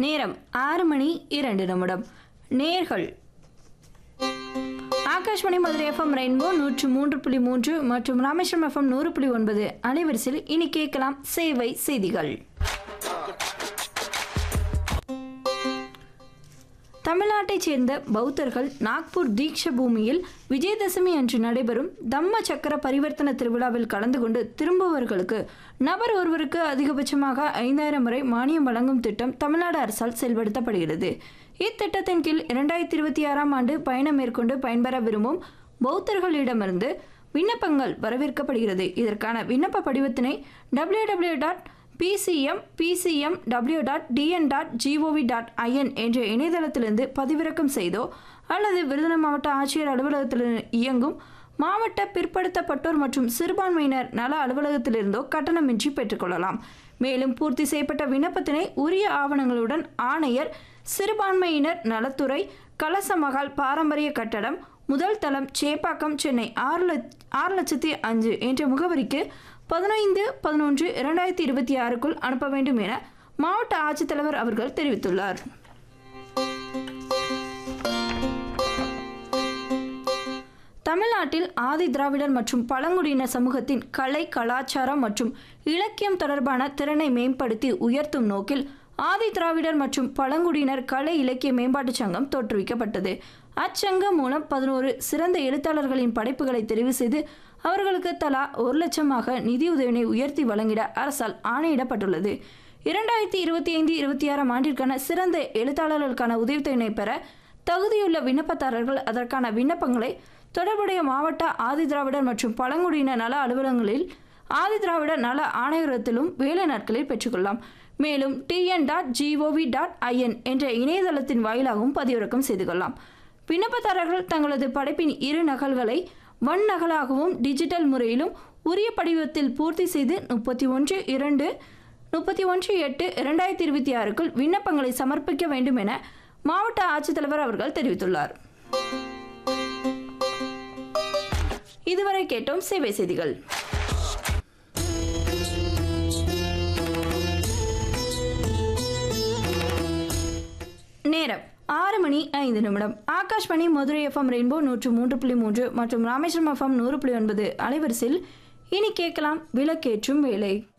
நேரம் ஆறு மணி இரண்டு நிமிடம் நேர்கள் ஆகாஷ்வாணி மதுரை எஃப்எம் ரெயின்போ நூற்று மூன்று புள்ளி மூன்று மற்றும் ராமேஸ்வரம் எஃப்எம் நூறு புள்ளி ஒன்பது அலைவரிசையில் இனி கேட்கலாம் சேவை செய்திகள் தமிழ்நாட்டைச் சேர்ந்த பௌத்தர்கள் நாக்பூர் தீக்ஷ பூமியில் விஜயதசமி அன்று நடைபெறும் தம்ம சக்கர பரிவர்த்தன திருவிழாவில் கலந்து கொண்டு திரும்புபவர்களுக்கு நபர் ஒருவருக்கு அதிகபட்சமாக ஐந்தாயிரம் வரை மானியம் வழங்கும் திட்டம் தமிழ்நாடு அரசால் செயல்படுத்தப்படுகிறது இத்திட்டத்தின் கீழ் இரண்டாயிரத்தி இருபத்தி ஆறாம் ஆண்டு பயணம் மேற்கொண்டு பயன்பெற விரும்பும் பௌத்தர்களிடமிருந்து விண்ணப்பங்கள் வரவேற்கப்படுகிறது இதற்கான விண்ணப்ப படிவத்தினை W W dot P C M P C M W dot T N dot G O V dot I N என்ற இணையதளத்திலிருந்து பதிவிறக்கம் செய்தோ அல்லது விருதுநகர் மாவட்ட ஆட்சியர் அலுவலகத்தில் இயங்கும் மாவட்ட பிற்படுத்தப்பட்டோர் மற்றும் சிறுபான்மையினர் நல அலுவலகத்திலிருந்தோ கட்டணமின்றி பெற்றுக்கொள்ளலாம் மேலும் பூர்த்தி செய்யப்பட்ட விண்ணப்பத்தினை உரிய ஆவணங்களுடன் ஆணையர் சிறுபான்மையினர் நலத்துறை கலசமகால் பாரம்பரிய கட்டடம் முதல் தளம் சேப்பாக்கம் சென்னை ஆறு லட்ச ஆறு லட்சத்தி அஞ்சு என்ற முகவரிக்கு பதினைந்து பதினொன்று இரண்டாயிரத்தி இருபத்தி ஆறுக்குள் அனுப்ப வேண்டும் என மாவட்ட ஆட்சித்தலைவர் அவர்கள் தெரிவித்துள்ளார் தமிழ்நாட்டில் ஆதி திராவிடர் மற்றும் பழங்குடியினர் சமூகத்தின் கலை கலாச்சாரம் மற்றும் இலக்கியம் தொடர்பான திறனை மேம்படுத்தி உயர்த்தும் நோக்கில் ஆதி திராவிடர் மற்றும் பழங்குடியினர் கலை இலக்கிய மேம்பாட்டுச் சங்கம் தோற்றுவிக்கப்பட்டது அச்சங்கம் மூலம் பதினோரு சிறந்த எழுத்தாளர்களின் படைப்புகளை தெரிவு செய்து அவர்களுக்கு தலா ஒரு லட்சமாக நிதியுதவினை உயர்த்தி வழங்கிட அரசால் ஆணையிடப்பட்டுள்ளது இரண்டாயிரத்தி இருபத்தி ஐந்து இருபத்தி ஆறாம் ஆண்டிற்கான சிறந்த எழுத்தாளர்களுக்கான உதவித்தொகையினை பெற தகுதியுள்ள விண்ணப்பதாரர்கள் அதற்கான விண்ணப்பங்களை தொடர்புடைய மாவட்ட ஆதிதிராவிடர் மற்றும் பழங்குடியினர் நல அலுவலகங்களில் ஆதிதிராவிடர் நல ஆணையரகத்திலும் வேலை நாட்களில் பெற்றுக்கொள்ளலாம் மேலும் T N dot G O V dot I N என்ற இணையதளத்தின் வாயிலாகவும் பதிவிறக்கம் செய்து கொள்ளலாம் விண்ணப்பதாரர்கள் தங்களது படைப்பின் இரு நகல்களை வன் நகலாகவும் டிஜிட்டல் முறையிலும் உரிய படிவத்தில் பூர்த்தி செய்து முப்பத்தி ஒன்று இரண்டு முப்பத்தி ஒன்று எட்டு இரண்டாயிரத்தி இருபத்தி ஆறுக்குள் விண்ணப்பங்களை சமர்ப்பிக்க வேண்டும் என மாவட்ட ஆட்சித்தலைவர் அவர்கள் தெரிவித்துள்ளார் இதுவரை கேட்டோம் சேவை செய்திகள் நேரம் ஆறு மணி ஐந்து நிமிடம் ஆகாஷ்வாணி மதுரை எஃப்எம் ரெயின்போ நூற்று மூன்று புள்ளி மூன்று மற்றும் ராமேஸ்வரம் எஃப்எம் நூறு புள்ளி ஒன்பது அலைவரிசையில் இனி கேட்கலாம் விளக்கேற்றும் வேலை